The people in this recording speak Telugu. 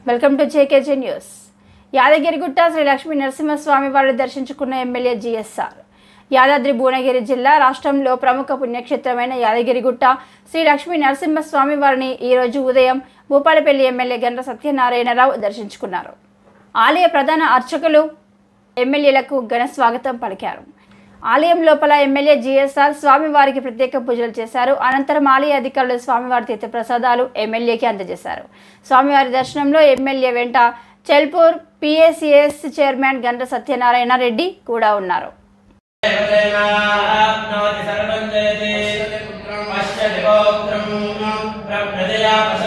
welcome to JKJ news Yadagirigutta Sri Lakshmi Narasimhaswamy వారిని దర్శించుకున్న ఎమ్మెల్యే జిఎస్ఆర్ యాదాద్రి భువనగిరి జిల్లా రాష్ట్రంలో ప్రముఖ పుణ్యక్షేత్రమైన యాదగిరిగుట్ట శ్రీ లక్ష్మీ నరసింహస్వామి వారిని ఈరోజు ఉదయం భూపాలపల్లి ఎమ్మెల్యే గండ్ర సత్యనారాయణరావు దర్శించుకున్నారు ఆలయ ప్రధాన అర్చకులు ఎమ్మెల్యేలకు ఘన స్వాగతం పలికారు ఆలయం లోపల ఎమ్మెల్యే జిఎస్ఆర్ స్వామివారికి ప్రత్యేక పూజలు చేశారు అనంతరం ఆలయ అధికారులు స్వామివారి తీర్థ ప్రసాదాలు ఎమ్మెల్యేకి అందజేశారు స్వామివారి దర్శనంలో ఎమ్మెల్యే వెంట చెల్పూర్ పిఏసిఎస్ చైర్మన్ గండ్ర సత్యనారాయణ రెడ్డి కూడా ఉన్నారు దేవాప్నోతి సర్వం జయతే పశ్యతి గోత్రం ప్రజయా